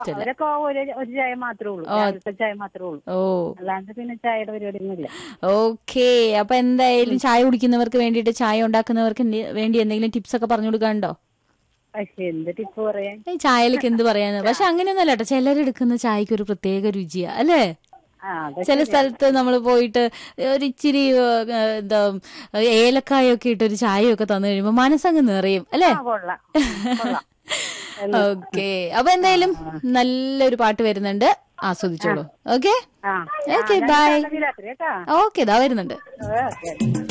അവരൊക്കെ ഒരു ഒരു ചായ മാത്രമേ ഉള്ളൂ രാവിലത്തെ ചായ മാത്രമേ ഉള്ളൂ ഓ അല്ലാണ്ട് പിന്നെ ചായയുടെ പരിപാടിയൊന്നും ഇല്ല ഓക്കേ അപ്പൊ എന്തായാലും ചായ കുടിക്കുന്നവർക്ക് വേണ്ടിയിട്ട് ചായ ഉണ്ടാക്കുന്നവർക്ക് എന്തി- വേണ്ടി എന്തെങ്കിലും ടിപ്സ് ഒക്കെ പറഞ്ഞു കൊടുക്കാനുണ്ടോ പക്ഷെ എന്ത് ടിപ്പ് പറയാൻ ഈ ചായയിലേക്ക് എന്ത് പറയാന്ന് പക്ഷെ അങ്ങനെയൊന്നുമല്ല കേട്ടോ ചിലരെടുക്കുന്ന ചായക്ക് ഒരു പ്രത്യേക രുചിയാ അല്ലേ ആ അത് ചില സ്ഥലത്ത് നമ്മൾ പോയിട്ട് ഒരു ഇച്ചിരി ഏഹ്, എന്താ ഏലക്കായൊക്കെ ഇട്ട് ഒരു ചായയൊക്കെ തന്നു കഴിയുമ്പോ മനസ്സങ്ങ് നിറയും അല്ലേ ആ, കൊള്ളാം കൊള്ളാം ഓക്കെ അപ്പൊ എന്തായാലും നല്ലൊരു പാട്ട് വരുന്നുണ്ട് ആസ്വദിച്ചോളൂ ഓക്കെ ആ ഓക്കെ ബൈ രാത്രി കേട്ടാ ഓക്കെ ഇതാ വരുന്നുണ്ട് ഓക്കെ